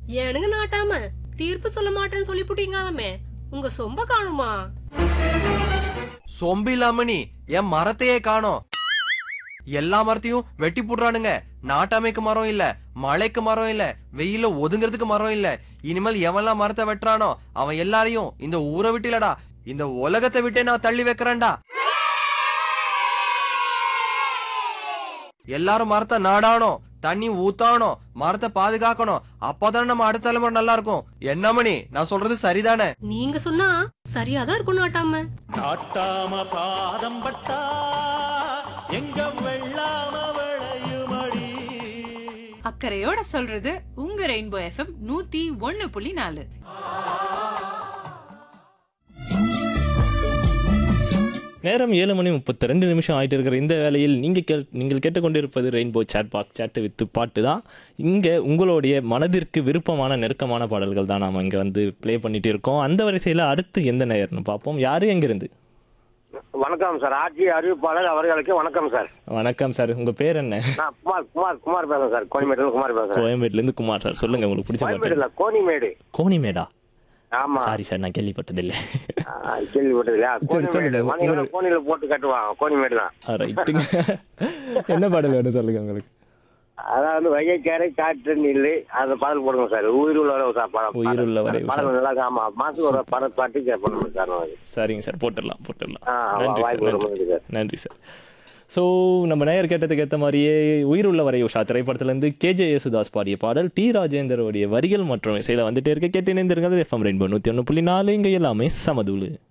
ஏனுங்க நாட்டாம தீர்ப்பு சொல்ல மாட்டேன்னு சொல்லிப்புட்டீங்களாமே உங்க சொம்ப காணுமா சொம்பு இல்லாம நீ என் மரத்தையே காணோம் எல்லா மரத்தையும் வெட்டி போடுறானுங்க நாட்டாமைக்கு மரம் இல்ல மழைக்கு மரம் இல்ல வெயில ஒதுங்கிறதுக்கு மரம் இல்ல இனிமேல் எவன்லாம் மரத்தை வெட்டுறானோ அவன் எல்லாரையும் இந்த ஊரை விட்டு இல்லடா இந்த உலகத்தை விட்டே நான் தள்ளி வைக்கிறேன்டா எல்லாரும் மரத்தை நாடாணும் தண்ணி ஊத்தாணும் மரத்தை பாதுகாக்கணும் அப்பதானே நம்ம அடுத்த தலைமுறை நல்லா இருக்கும் என்ன மணி நான் சொல்றது சரிதானே நீங்க சொன்னா சரியாதான் இருக்கும் நாட்டாம காட்டாம பாதம் பட்டா எங்க வெள்ளாம விளையுமடி அக்கறையோட சொல்றது உங்க ரெயின்போ எஃப்எம் நூத்தி ஒண்ணு புள்ளி நாலு நேரம் ஏழு மணி முப்பத்தி ரெண்டு நிமிஷம் ஆயிட்டு இருக்கிற இந்த வேளையில் நீங்கள் கேள் நீங்கள் கேட்டுக்கொண்டிருப்பது rainbow chat back chat with பாட்டு தான் இங்கே உங்களுடைய மனதிற்கு விருப்பமான நெருக்கமான பாடல்கள் தான் நாம் இங்கே வந்து ப்ளே பண்ணிட்டு இருக்கோம் அந்த வரிசையில் அடுத்து எந்த நேயர்னு பார்ப்போம் யாரு எங்கிருந்து வணக்கம் சார் ஆட்சி அறிவிப்பாளர் அவர்களுக்கு வணக்கம் சார் வணக்கம் சார் உங்கள் பேர் என்ன நான் குமார் குமார் குமார் பேசுறேன் சார் கோனிமேடுல குமார் பேசுறேன் கோயம்பேட்டிலேருந்து குமார் சார் சொல்லுங்கள் உங்களுக்கு பிடிச்ச பாட்டு கோயம்பேடுல கோனிமேடு கோணிமேடா ஆமா சாரி சார் நான் கேள்விப்பட்டதில்லை ஆ, கேள்விப்பட்டது இல்லையா சரி, கோனிமேடு சொல்லுங்க. வந்தீங்கன்னா கோனில போட்டு கட்டுவாங்க கோனிமேடு தான் ரைட்டுங்க என்ன பாடல் வேணும் சொல்லுங்கள் உங்களுக்கு அதாவது வைகைக்காரை காற்று நில்லு அந்த பாடல் போடுங்க சார் உயிர் உள்ள வரை சார் பாடல் உயிருள்ள வரை பாடல் நல்லா ஆமா மாசத்துக்கு ஒரு பட பாட்டு கேட்பணும் சார் நான். சரிங்க சார் போட்டுடலாம் போட்டுடலாம் ஆ, நன்றி சார் வாய்ப்பு நன்றி. ரொம்ப சார் நன்றி சார் ஸோ நம்ம நேயர் கேட்டதுக்கு ஏற்ற மாதிரியே உயிருள்ள வரை உஷா திரைப்படத்திலேருந்து கேஜே யேசுதாஸ் பாடிய பாடல் டி ராஜேந்தருடைய வரிகள் மற்றும் இசையில் வந்துட்டே இருக்க கேட்டு இணைந்திருக்கிறது எஃப்எம் ரெயின்போ நூற்றி ஒன்று புள்ளி நாலு இங்கே எல்லாமே சமதூளு